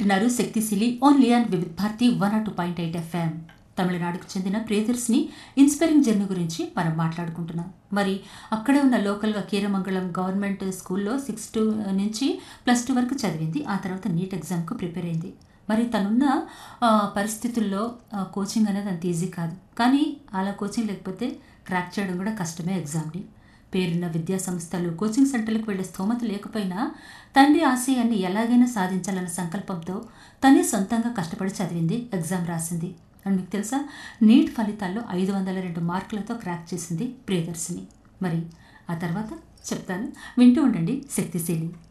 వింటున్నారు శక్తిశీలి only and Vividh Bharati one two point eight FM తమిళనాడుకు చెందిన ప్రియదర్శిని ఇన్స్పైరింగ్ జర్నీ గురించి మనం మాట్లాడుకుంటున్నాం మరి అక్కడే ఉన్న లోకల్గా కీరమంగళం గవర్నమెంట్ స్కూల్లో సిక్స్ టూ నుంచి ప్లస్ టూ వరకు చదివింది ఆ తర్వాత నీట్ ఎగ్జామ్కు ప్రిపేర్ అయింది మరి తనున్న ఆ, పరిస్థితుల్లో ఆ, కోచింగ్ అనేది అంత ఈజీ కాదు కానీ అలా కోచింగ్ లేకపోతే క్రాక్ చేయడం కూడా కష్టమే ఎగ్జామ్ని పేరున్న విద్యా సంస్థలు కోచింగ్ సెంటర్లకు వెళ్ళే స్తోమత లేకపోయినా తండ్రి ఆశయాన్ని ఎలాగైనా సాధించాలన్న సంకల్పంతో తనే సొంతంగా కష్టపడి చదివింది ఎగ్జామ్ రాసింది అండ్ మీకు తెలుసా నీట్ ఫలితాల్లో ఐదు వందల రెండు మార్కులతో క్రాక్ చేసింది ప్రియదర్శిని మరి ఆ తర్వాత చెప్తాను వింటూ ఉండండి శక్తిశీలి